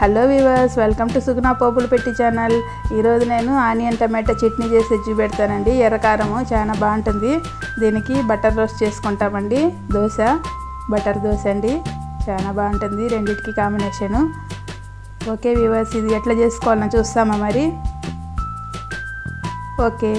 hello viewers welcome to Suguna పోపులు పెట్టి channel ఈరోజు నేను ఆనియన్ టమాటా చట్నీ చేసి చూపెడతానండి ఎర్రకారము చాలా బాగుంటుంది దీనికి బటర్ రోస్ట్ చేసుకుంటామండి దోశ బటర్ దోశ అండి చాలా బాగుంటుంది రెండింటికి కాంబినేషను ఓకే వివర్స్ ఇది ఎట్లా చేసుకోవాలని చూస్తామా మరి ఓకే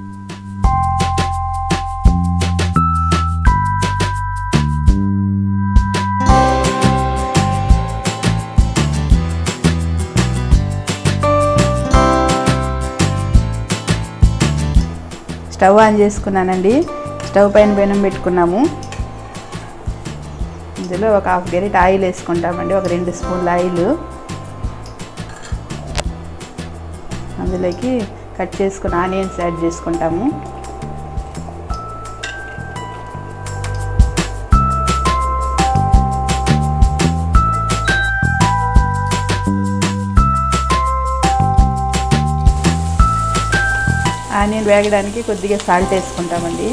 స్టవ్ ఆన్ చేసుకున్నానండి స్టవ్ పైన పెనం పెట్టుకున్నాము ఇందులో ఒక హాఫ్ గెరిట్ ఆయిల్ వేసుకుంటామండి ఒక రెండు స్పూన్ల ఆయిల్ అందులోకి కట్ చేసుకున్న ఆనియన్స్ యాడ్ చేసుకుంటాము ఆనియన్ వేగడానికి కొద్దిగా సాల్ట్ వేసుకుంటామండి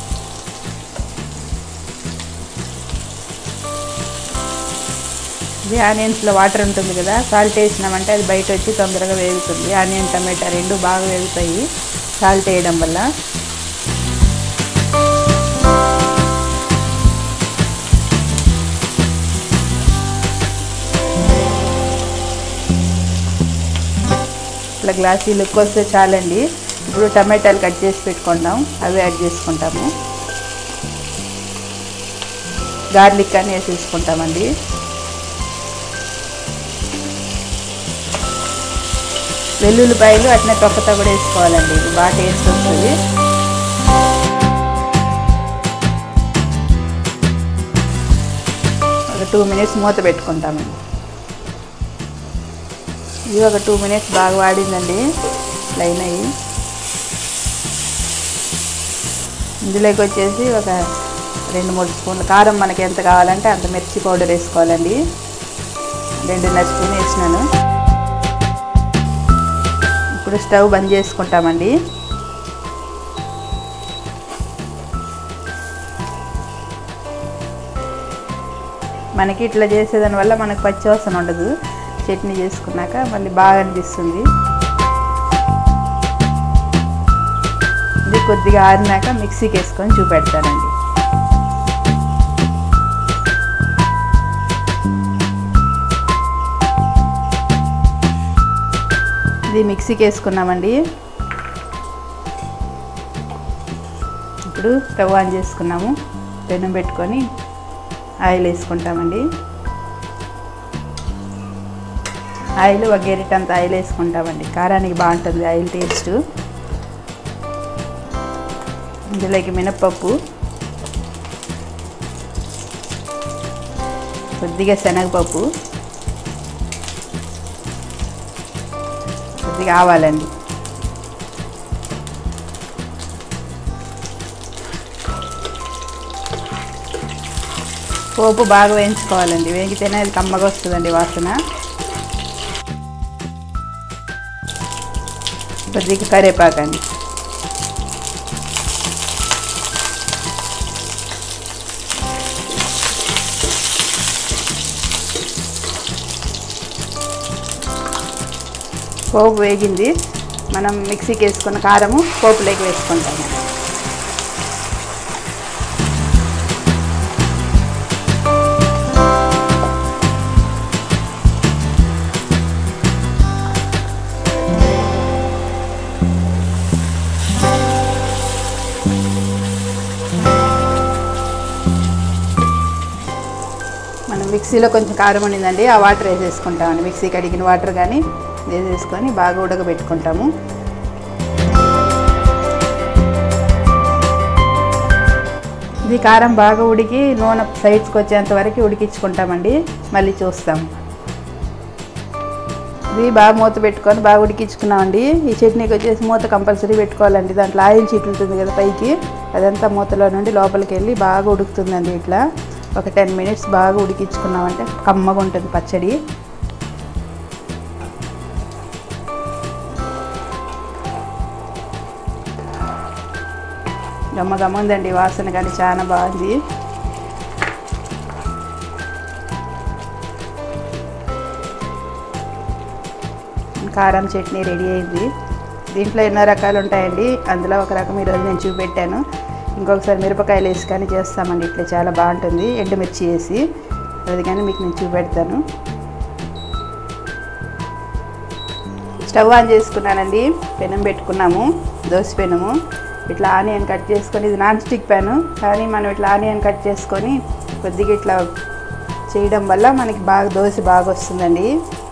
ఇది ఆనియన్స్లో వాటర్ ఉంటుంది కదా సాల్ట్ వేసినామంటే అది బయట వచ్చి తొందరగా వేగుతుంది ఆనియన్ టమాటా రెండు బాగా వేగుతాయి సాల్ట్ వేయడం వల్ల ఇట్లా గ్లాసీ లుక్ వస్తే చాలండి ఇప్పుడు టమాటాలు కట్ చేసి పెట్టుకుంటాం అవి యాడ్ చేసుకుంటాము గార్లిక్ అని వేసేసుకుంటామండి వెల్లుల్లిపాయలు అట్నే తొక్కతో కూడా వేసుకోవాలండి ఇది బాగా టేస్ట్ వస్తుంది ఒక టూ మినిట్స్ మూత పెట్టుకుంటామండి ఇది ఒక టూ మినిట్స్ బాగా వాడిందండి లైన్ అయ్యి ఇందులోకి వచ్చేసి ఒక రెండు మూడు స్పూన్లు కారం మనకి ఎంత కావాలంటే అంత మిర్చి పౌడర్ వేసుకోవాలండి రెండున్నర స్పూన్ వేసినాను ఇప్పుడు స్టవ్ బంద్ చేసుకుంటామండి మనకి ఇట్లా చేసేదాని వల్ల మనకు పచ్చి వాసన ఉండదు చట్నీ చేసుకున్నాక మళ్ళీ బాగా అనిపిస్తుంది ఇది కొద్దిగా ఆరినాక మిక్సీకి వేసుకొని చూపెడతానండి ఇది మిక్సీకి వేసుకున్నామండి ఇప్పుడు స్టవ్ ఆన్ చేసుకున్నాము పెనం పెట్టుకొని ఆయిల్ వేసుకుంటామండి ఆయిల్ ఒక గెరిట్ అంత ఆయిల్ వేసుకుంటామండి కారానికి బాగుంటుంది ఆయిల్ టేస్ట్ ఇందులోకి మినప్పప్పు కొద్దిగా శనగపప్పు కొద్దిగా ఆవాలండి పోపు బాగా వేయించుకోవాలండి వేగితేనే అది కమ్మగా వస్తుందండి వాసన కొద్దిగా కరివేపాకండి పోపు వేగింది మనం మిక్సీకి వేసుకున్న కారము పోపులోకి వేసుకుంటాము మనం మిక్సీలో కొంచెం కారం ఉండిందండి ఆ వాటర్ వేసేసుకుంటామండి మిక్సీ కడిగిన వాటర్ కానీ వేసేసుకొని బాగా ఉడకబెట్టుకుంటాము ఇది కారం బాగా ఉడికి నూనె సైడ్స్కి వచ్చేంత వరకు ఉడికించుకుంటామండి మళ్ళీ చూస్తాం ఇది బాగా మూత పెట్టుకొని బాగా ఉడికించుకున్నామండి ఈ చట్నీకి వచ్చేసి మూత కంపల్సరీ పెట్టుకోవాలండి దాంట్లో ఆయిల్ చీట్లు ఉంటుంది కదా పైకి అదంతా మూతలో నుండి లోపలికి వెళ్ళి బాగా ఉడుకుతుందండి ఇట్లా ఒక టెన్ మినిట్స్ బాగా ఉడికించుకున్నామంటే కమ్మగా ఉంటుంది పచ్చడి గమ్మ గమ్మ ఉందండి వాసన కానీ చాలా బాగుంది కారం చట్నీ రెడీ అయింది దీంట్లో ఎన్నో రకాలు ఉంటాయండి అందులో ఒక రకం ఈరోజు నేను చూపెట్టాను ఇంకొకసారి మిరపకాయలు వేసి కానీ చేస్తామండి ఇట్లా చాలా బాగుంటుంది ఎండుమిర్చి వేసి అది కానీ మీకు నేను చూపెడతాను స్టవ్ ఆన్ చేసుకున్నానండి పెనం పెట్టుకున్నాము దోశ పెనము ఇట్లా ఆనియన్ కట్ చేసుకొని ఇది నాన్ స్టిక్ ప్యాను కానీ మనం ఇట్లా ఆనియన్ కట్ చేసుకొని కొద్దిగా ఇట్లా చేయడం వల్ల మనకి బాగా దోశ బాగా వస్తుందండి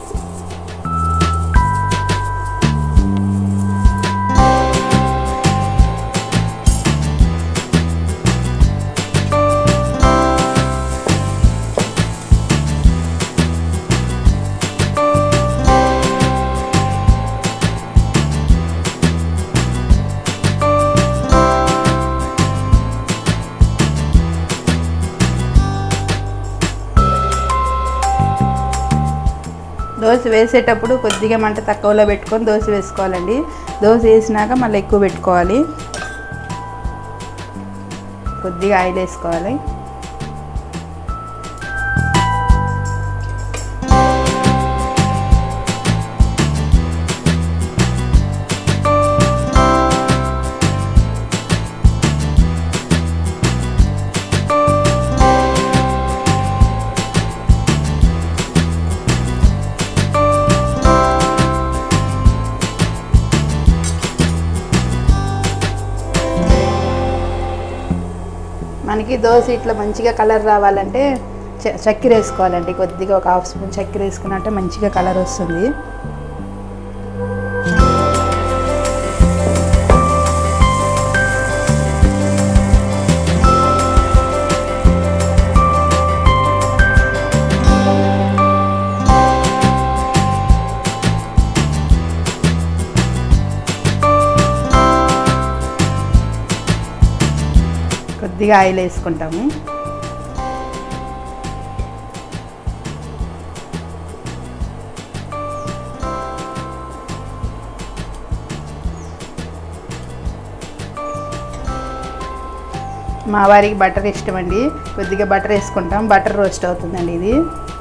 దోశ వేసేటప్పుడు కొద్దిగా మంట తక్కువలో పెట్టుకొని దోశ వేసుకోవాలండి దోశ వేసినాక మళ్ళీ ఎక్కువ పెట్టుకోవాలి కొద్దిగా ఆయిల్ వేసుకోవాలి మనకి దోశ ఇట్లా మంచిగా కలర్ రావాలంటే చ- చక్కెర వేసుకోవాలండి కొద్దిగా ఒక హాఫ్ స్పూన్ చక్కెర వేసుకున్నట్టే మంచిగా కలర్ వస్తుంది కొద్దిగా ఆయిల్ వేసుకుంటాము మా వారికి బటర్ ఇష్టం అండి కొద్దిగా బటర్ వేసుకుంటాం బటర్ రోస్ట్ అవుతుందండి ఇది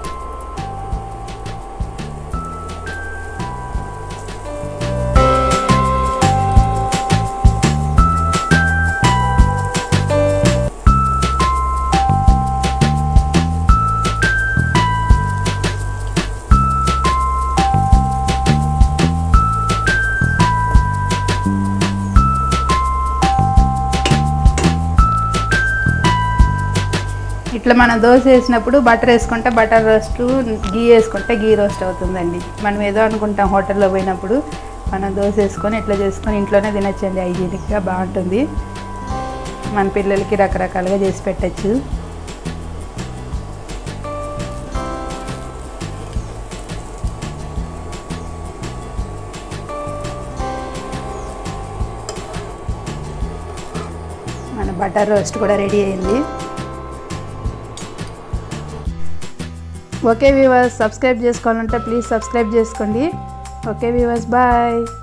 ఇట్లా మనం దోశ వేసినప్పుడు బటర్ వేసుకుంటే బటర్ రోస్ట్ గీ వేసుకుంటే గీ రోస్ట్ అవుతుందండి మనం ఏదో అనుకుంటాం హోటల్లో పోయినప్పుడు మనం దోశ వేసుకొని ఇట్లా చేసుకొని ఇంట్లోనే తినచ్చండి హైజీనిక్గా బాగుంటుంది మన పిల్లలకి రకరకాలుగా చేసి పెట్టచ్చు మన బటర్ రోస్ట్ కూడా రెడీ అయింది ఓకే వ్యూవర్స్ సబ్స్క్రైబ్ చేసుకోవాలంటే ప్లీజ్ సబ్స్క్రైబ్ చేసుకోండి ఓకే వ్యూవర్స్ బాయ్